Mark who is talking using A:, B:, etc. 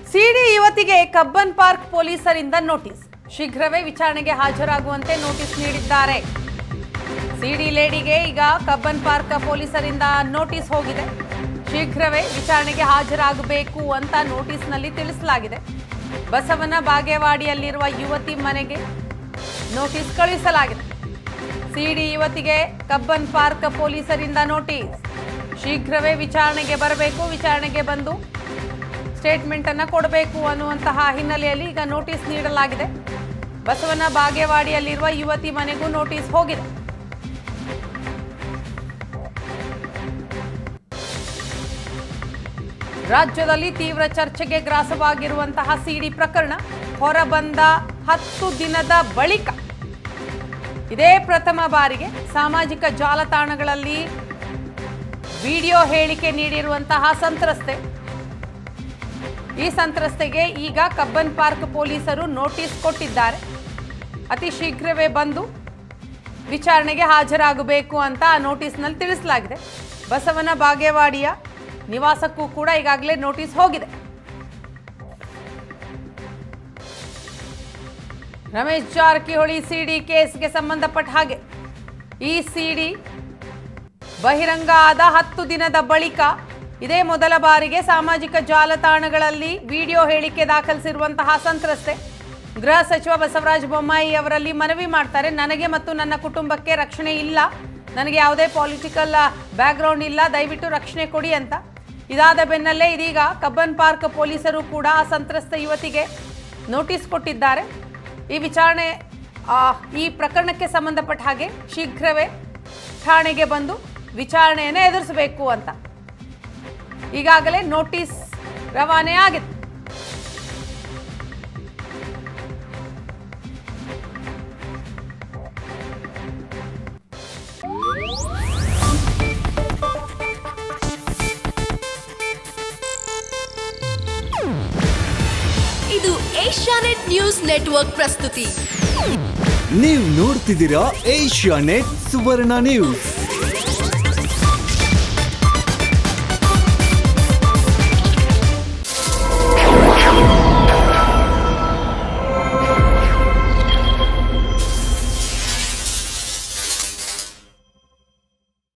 A: ಸಿಡಿ ಯುವತಿಗೆ Cubbon Park ಪೊಲೀಸರಿಂದ notice ಶೀಘ್ರವೇ ವಿಚಾರಣೆಗೆ ಹಾಜರಾಗುವಂತೆ ನೋಟಿಸ್ ನೀಡಿದ್ದಾರೆ ಸಿಡಿ ಲೇಡಿಗೆ ಈಗ ಕಬ್ಬನ್ ಪಾರ್ಕ್ ಪೊಲೀಸರಿಂದ ನೋಟಿಸ್ ಹೋಗಿದೆ ಶೀಘ್ರವೇ ವಿಚಾರಣೆಗೆ ಹಾಜರಾಗಬೇಕು ಅಂತ ನೋಟಿಸ್ನಲ್ಲಿ ತಿಳಿಸಲಾಗಿದೆ ಬಸವನ ಬಾಗೇವಾಡಿಯಲ್ಲಿರುವ ಯುವತಿ ಮನೆಗೆ ನೋಟಿಸ್ ಕಳುಹಿಸಲಾಗಿದೆ ಸಿಡಿ ಯುವತಿಗೆ ಕಬ್ಬನ್ ಪಾರ್ಕ್ ಪೊಲೀಸರಿಂದ ನೋಟಿಸ್ ಶೀಘ್ರವೇ ವಿಚಾರಣೆಗೆ ಬರಬೇಕು ವಿಚಾರಣೆಗೆ ಬಂದು ಸ್ಟೇಟ್ಮೆಂಟ್ ಅನ್ನ ಕೊಡಬೇಕು ಅನ್ನುವಂತಹ ಹಿನ್ನೆಲೆಯಲ್ಲಿ ಈಗ ನೋಟಿಸ್ ನೀಡಲಾಗಿದೆ ಬಸವನ ಬಾಗೇವಾಡಿಯಲ್ಲಿರುವ ಯುವತಿ ಮನೆಗೂ ನೋಟಿಸ್ ಹೋಗಿದೆ ರಾಜ್ಯದಲ್ಲಿ ತೀವ್ರ ಚರ್ಚೆಗೆ ಗ್ರಾಸವಾಗಿರುವಂತಹ ಸಿಡಿ ಪ್ರಕರಣ ಹೊರಬಂದ ಹತ್ತು ದಿನದ ಬಳಿಕ ಇದೇ ಪ್ರಥಮ ಬಾರಿಗೆ ಸಾಮಾಜಿಕ ಜಾಲತಾಣಗಳಲ್ಲಿ ವಿಡಿಯೋ ಹೇಳಿಕೆ ನೀಡಿರುವಂತಹ ಸಂತ್ರಸ್ತೆ ಈ ಸಂತ್ರಸ್ತೆಗೆ ಈಗ ಕಬ್ಬನ್ ಪಾರ್ಕ್ ಪೊಲೀಸರು ನೋಟಿಸ್ ಕೊಟ್ಟಿದ್ದಾರೆ ಅತಿ ಶೀಘ್ರವೇ ಬಂದು ವಿಚಾರಣೆಗೆ ಹಾಜರಾಗಬೇಕು ಅಂತ ಆ ನೋಟಿಸ್ನಲ್ಲಿ ತಿಳಿಸಲಾಗಿದೆ ಬಸವನ ಬಾಗೇವಾಡಿಯ ನಿವಾಸಕ್ಕೂ ಕೂಡ ಈಗಾಗಲೇ ನೋಟಿಸ್ ಹೋಗಿದೆ ರಮೇಶ್ ಜಾರಕಿಹೊಳಿ ಸಿಡಿ ಕೇಸ್ಗೆ ಸಂಬಂಧಪಟ್ಟ ಹಾಗೆ ಈ ಸಿಡಿ ಬಹಿರಂಗ ಆದ ಹತ್ತು ದಿನದ ಬಳಿಕ ಇದೇ ಮೊದಲ ಬಾರಿಗೆ ಸಾಮಾಜಿಕ ಜಾಲತಾಣಗಳಲ್ಲಿ ವಿಡಿಯೋ ಹೇಳಿಕೆ ದಾಖಲಿಸಿರುವಂತಹ ಸಂತ್ರಸ್ತೆ ಗೃಹ ಸಚಿವ ಬಸವರಾಜ ಬೊಮ್ಮಾಯಿ ಅವರಲ್ಲಿ ಮನವಿ ಮಾಡ್ತಾರೆ ನನಗೆ ಮತ್ತು ನನ್ನ ಕುಟುಂಬಕ್ಕೆ ರಕ್ಷಣೆ ಇಲ್ಲ ನನಗೆ ಯಾವುದೇ ಪೊಲಿಟಿಕಲ್ ಬ್ಯಾಕ್ಗ್ರೌಂಡ್ ಇಲ್ಲ ದಯವಿಟ್ಟು ರಕ್ಷಣೆ ಕೊಡಿ ಅಂತ ಇದಾದ ಬೆನ್ನಲ್ಲೇ ಇದೀಗ ಕಬ್ಬನ್ ಪಾರ್ಕ್ ಪೊಲೀಸರು ಕೂಡ ಆ ಸಂತ್ರಸ್ತ ಯುವತಿಗೆ ನೋಟಿಸ್ ಕೊಟ್ಟಿದ್ದಾರೆ ಈ ವಿಚಾರಣೆ ಆ, ಈ ಪ್ರಕರಣಕ್ಕೆ ಸಂಬಂಧಪಟ್ಟ ಹಾಗೆ ಶೀಘ್ರವೇ ಠಾಣೆಗೆ ಬಂದು ವಿಚಾರಣೆಯನ್ನು ಎದುರಿಸಬೇಕು ಅಂತ ಈಗಾಗಲೇ ನೋಟಿಸ್ ರವಾನೆ ಆಗಿದೆ
B: ಇದು ಏಷ್ಯಾನೆಟ್ ನ್ಯೂಸ್ ನೆಟ್ವರ್ಕ್ ಪ್ರಸ್ತುತಿ
C: ನೀವು ನೋಡ್ತಿದ್ದೀರಾ ಏಷ್ಯಾ ನೆಟ್ ಸುವರ್ಣ ನ್ಯೂಸ್